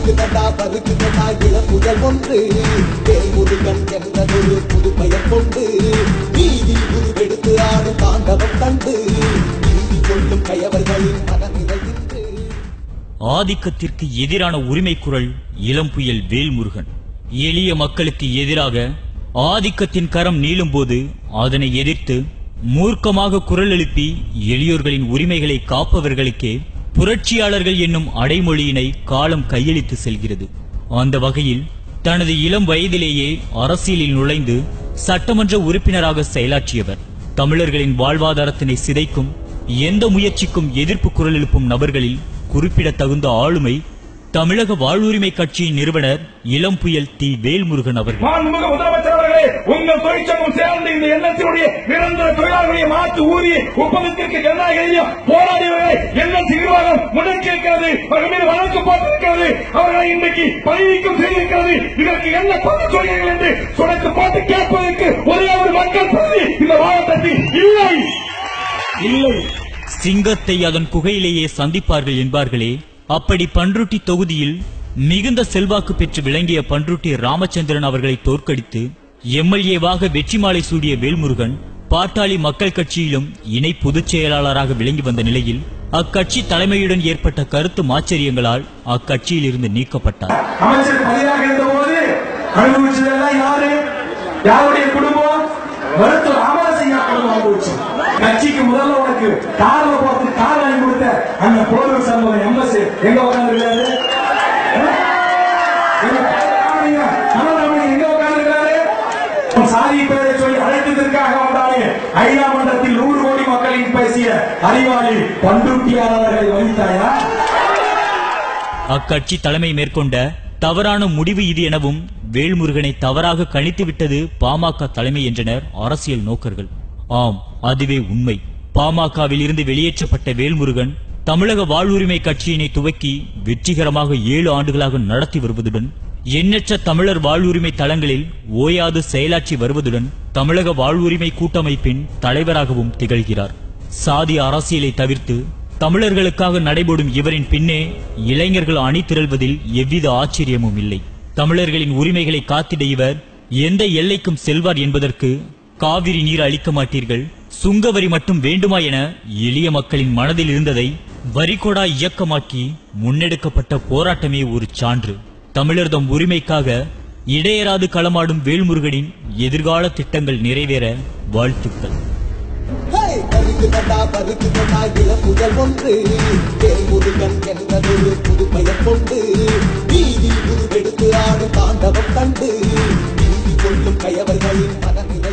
பருகுதடா பருகுதடா இளப்புதல் ஒன்று வேல்முருகன் என்றதொரு புது பெயர் கொண்டு நீதி உருவெடுத்து ஆடும் தாண்டவம் கண்டு நீதி கொள்ளும் கயவர்களின் மனநிலை இன்று ஆதிக்கத்திற்கு எதிரான உரிமை குரல் இளம் புயல் வேல்முருகன் எளிய மக்களுக்கு எதிராக ஆதிக்கத்தின் கரம் நீளும்போது அதனை எதிர்த்து மூர்க்கமாக குரல் எழுப்பி எளியோர்களின் உரிமைகளை காப்பவர்களுக்கே புரட்சியாளர்கள் என்னும் அடைமொழியினை காலம் கையளித்து செல்கிறது அந்த வகையில் தனது இளம் வயதிலேயே அரசியலில் நுழைந்து சட்டமன்ற உறுப்பினராக செயலாற்றியவர் தமிழர்களின் வாழ்வாதாரத்தினை சிதைக்கும் எந்த முயற்சிக்கும் எதிர்ப்பு குரல் எழுப்பும் நபர்களில் குறிப்பிடத்தகுந்த ஆளுமை தமிழக வாழ்வுரிமை கட்சியின் நிறுவனர் இளம் புயல் தி வேல்முருகன் அவர்கள் மாண்புமிகு முதலமைச்சர் அவர்களே உங்கள் தொழிற்சங்கம் சேர்ந்து இந்த எண்ணத்தினுடைய நிரந்தர தொழிலாளர்களுடைய மாற்று ஊதிய ஒப்பந்தத்திற்கு ஜனநாயகம் போராடியவர்களை என்எல்சி நிர்வாகம் முன்னெடுக்க இருக்கிறது அவர்கள் மீது வழக்கு போட்டிருக்கிறது அவர்களை இன்றைக்கு பதவிக்கும் செய்திருக்கிறது இதற்கு என்ன பதில் சொல்கிறீர்கள் என்று சுடத்து போட்டு கேட்பதற்கு ஒரே ஒரு மக்கள் பிரதி இந்த மாவட்டத்தில் இல்லை இல்லை சிங்கத்தை அதன் குகையிலேயே சந்திப்பார்கள் என்பார்களே அப்படி பன்ருட்டி தொகுதியில் மிகுந்த செல்வாக்கு பெற்று விளங்கிய பன்ருட்டி ராமச்சந்திரன் அவர்களை தோற்கடித்து எம்எல்ஏவாக வெற்றி மாலை சூடிய வேல்முருகன் பாட்டாளி மக்கள் கட்சியிலும் இணை பொதுச் செயலாளராக விளங்கி வந்த நிலையில் அக்கட்சி தலைமையுடன் ஏற்பட்ட கருத்து மாச்சரியங்களால் அக்கட்சியில் இருந்து நீக்கப்பட்டார் அமைச்சர் பதிலாக இருந்த போது அனுபவிச்சதெல்லாம் யாரு யாருடைய குடும்பம் மருத்துவர் ராமராஜையா குடும்பம் அனுபவிச்சு கட்சிக்கு முதல்ல உனக்கு கார்ல போறதுக்கு கார் வாங்கி கொடுத்த அந்த போலூர் சம்பவம் எம்எஸ் எங்க உட்கார்ந்து எங்க உட்கார்ந்து சாதி பெயரை சொல்லி அழைத்ததற்காக வந்தாலே ஐநா மன்றத்தில் நூறு கோடி மக்களின் பேசிய அறிவாளி பண்ருட்டியாளர்களை வகித்தாயா அக்கட்சி தலைமை மேற்கொண்ட தவறான முடிவு இது எனவும் வேல்முருகனை தவறாக கணித்து விட்டது பாமக தலைமை என்றனர் அரசியல் நோக்கர்கள் ஆம் அதுவே உண்மை பாமகவில் இருந்து வெளியேற்றப்பட்ட வேல்முருகன் தமிழக வாழ்வுரிமை கட்சியினை துவக்கி வெற்றிகரமாக ஏழு ஆண்டுகளாக நடத்தி வருவதுடன் எண்ணற்ற தமிழர் வாழ்வுரிமை தளங்களில் ஓயாது செயலாற்றி வருவதுடன் தமிழக வாழ்வுரிமை கூட்டமைப்பின் தலைவராகவும் திகழ்கிறார் சாதி அரசியலை தவிர்த்து தமிழர்களுக்காக நடைபோடும் இவரின் பின்னே இளைஞர்கள் அணி திரள்வதில் எவ்வித ஆச்சரியமும் இல்லை தமிழர்களின் உரிமைகளை காத்திட இவர் எந்த எல்லைக்கும் செல்வார் என்பதற்கு காவிரி நீர் அளிக்க மாட்டீர்கள் சுங்கவரி மட்டும் வேண்டுமா என எளிய மக்களின் மனதில் இருந்ததை வரிகொடா இயக்கமாக்கி முன்னெடுக்கப்பட்ட போராட்டமே ஒரு சான்று தமிழர்தம் உரிமைக்காக இடையராது களமாடும் வேல்முருகனின் எதிர்கால திட்டங்கள் நிறைவேற வாழ்த்துக்கள் ஹே, பருகுதடா பருகுதடா இளப்புதல் ஒன்று வேல்முருகன் என்றதொரு புது பெயர் கொண்டு நீதி உருவெடுத்து ஆடும் தாண்டவம் கண்டு நீதி கொள்ளும் கயவர்களின் மனநிலை